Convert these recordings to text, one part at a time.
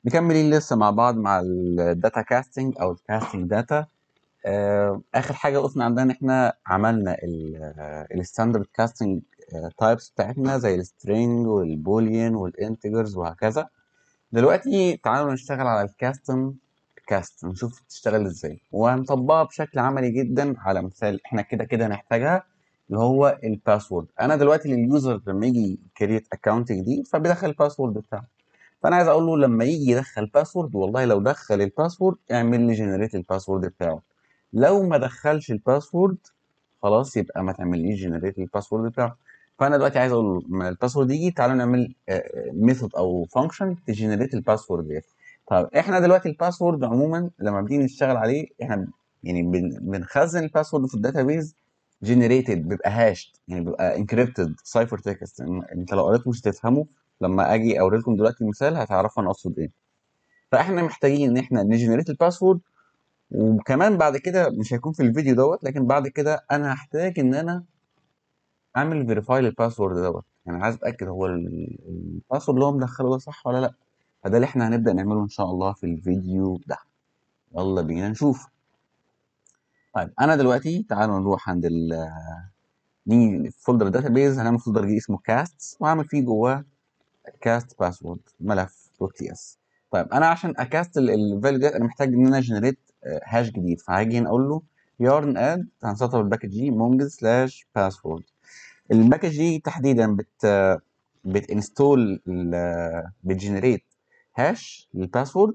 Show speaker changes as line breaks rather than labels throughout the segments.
مكملين لسه مع بعض مع الداتا كاستنج او الكاستنج داتا اخر حاجه وقفنا عندها ان احنا عملنا الستاندرد كاستنج تايبس بتاعتنا زي السترينج والبوليان والانتجرز وهكذا دلوقتي تعالوا نشتغل على الكاستم كاست نشوف تشتغل ازاي وهنطبقها بشكل عملي جدا على مثال احنا كده كده هنحتاجها اللي هو الباسورد انا دلوقتي لليوزر لما يجي كريت اكونت جديد فبيدخل الباسورد بتاعه فانا عايز اقول له لما يجي يدخل باسورد والله لو دخل الباسورد اعمل لي جنريت الباسورد بتاعه لو ما دخلش الباسورد خلاص يبقى ما تعمليش جنريت الباسورد بتاعه فانا دلوقتي عايز اقول له لما الباسورد يجي تعالوا نعمل ميثود او فانكشن تجنريت الباسورد ديت طب احنا دلوقتي الباسورد عموما لما بنيجي نشتغل عليه احنا يعني بنخزن الباسورد في الداتابيز جنريتد بيبقى هاشد يعني بيبقى انكريبتد سايفر تكست انت لو قريته مش هتفهمه لما اجي اوري لكم دلوقتي مثال هتعرفوا انا اقصد ايه فاحنا محتاجين ان احنا نجنريت الباسورد وكمان بعد كده مش هيكون في الفيديو دوت لكن بعد كده انا هحتاج ان انا اعمل فيريفاي للباسورد دوت يعني عايز اتاكد هو الباسورد اللي هو مدخله ده صح ولا لا فده اللي احنا هنبدا نعمله ان شاء الله في الفيديو ده يلا بينا نشوف طيب انا دلوقتي تعالوا نروح عند ال نيجي في فولدر داتابيز هنعمل فولدر جديد اسمه كاست وهعمل فيه جواه كاست باسورد ملف دوت تي اس طيب انا عشان اكاست الفاليو ديت انا محتاج ان انا جنريت هاش جديد فهاجي هنا اقول له يارن اد هنسطب الباكج دي مونجز سلاش باسورد الباكج دي تحديدا بت بتنستول بتجنريت هاش للباسورد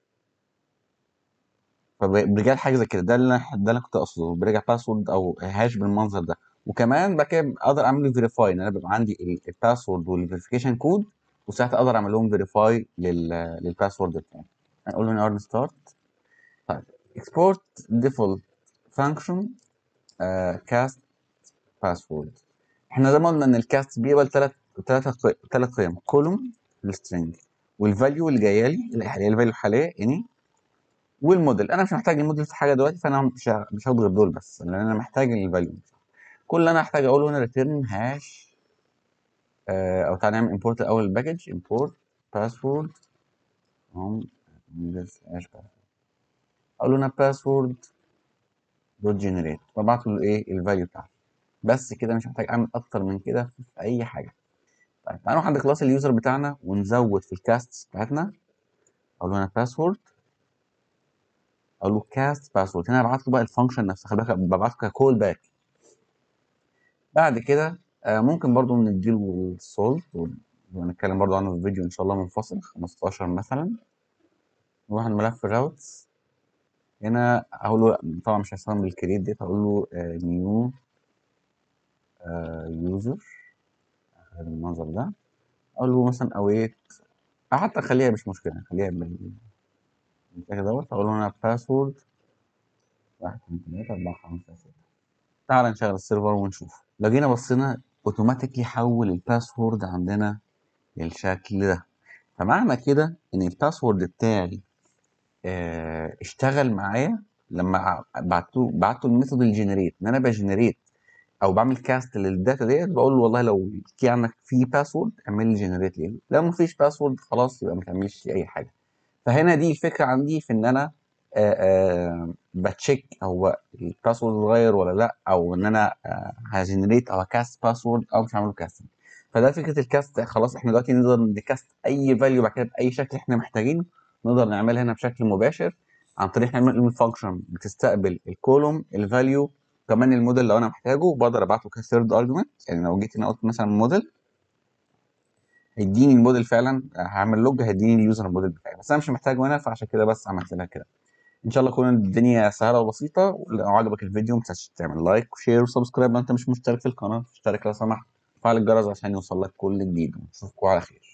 فبرجع حاجه زي كده ده اللي انا ده اللي انا كنت اقصده برجع باسورد او هاش بالمنظر ده وكمان بقى كده اقدر اعمل له فيريفاي ان انا بيبقى عندي الباسورد والفيريفيكيشن كود وساعتها اقدر اعمل لهم فيريفاي للباسورد بتاعي هنقول له نقدر ستارت طيب اكسبورت ديفولت فانكشن كاست باسورد احنا زي ما قلنا ان الكاست بيقبل ثلاث ثلاث ثلاث قيم كولوم السترنج والفاليو اللي جايه لي اللي هي الفاليو الحاليه يعني والموديل انا مش محتاج الموديل في حاجه دلوقتي فانا مش مش هاخد غير دول بس لان انا محتاج الفاليو كل اللي انا هحتاج اقوله هنا ريتيرن هاش آه او تعالى نعمل امبورت الاول الباكج امبورت باسورد اقول له انا باسورد دوت جنريت وابعت له ايه الفاليو بتاعته بس كده مش محتاج اعمل اكتر من كده في اي حاجه طيب تعالوا عند كلاس اليوزر بتاعنا ونزود في الكاست بتاعتنا اقول له انا باسورد اقول له كاست باسورد هنا ابعت له بقى الفانكشن نفسها خلي بالك ببعته ككول باك بعد كده آه ممكن برضو نديله السولت ونتكلم برضو عنه في فيديو ان شاء الله منفصل 15 مثلا نروح الملف الراوتس هنا اقول له طبعا مش هستخدم بالكريت ديت هقول له نيو يوزر بالمنظر ده اقول له مثلا اويت او حتى اخليها مش مشكله خليها بالشكل دوت اقول له انا باسورد واحد اتنين تلاته اربعه خمسه سته تعال نشغل السيرفر ونشوف لو جينا بصينا اوتوماتيكلي حول الباسورد عندنا للشكل ده فمعنى كده ان الباسورد بتاعي اه اشتغل معايا لما بعته بعته الميثود الجنريت ان انا بجنريت او بعمل كاست للداتا ديت بقول له والله لو في عندك في باسورد اعمل لي جنريت ليه لو ما فيش باسورد خلاص يبقى ما تعملش اي حاجه فهنا دي الفكره عندي في ان انا آآ آآ بتشيك هو الباسورد اتغير ولا لا او ان انا هجنريت او كاست باسورد او مش هعمله كاست فده فكره الكاست خلاص احنا دلوقتي نقدر نكاست اي فاليو بعد كده باي شكل احنا محتاجينه نقدر نعملها هنا بشكل مباشر عن طريق احنا نعمل فانكشن بتستقبل الكولوم الفاليو كمان الموديل لو انا محتاجه بقدر ابعته كثيرد ارجمنت يعني لو جيت هنا قلت مثلا موديل هيديني الموديل فعلا هعمل لوج هيديني اليوزر الموديل بتاعي بس انا مش محتاجه هنا فعشان كده بس عملت لها كده ان شاء الله تكون الدنيا سهله وبسيطه ولو عجبك الفيديو ما تنساش تعمل لايك وشير وسبسكرايب لو انت مش مشترك في القناه اشترك لو سمحت وفعل الجرس عشان يوصل لك كل جديد ونشوفكم على خير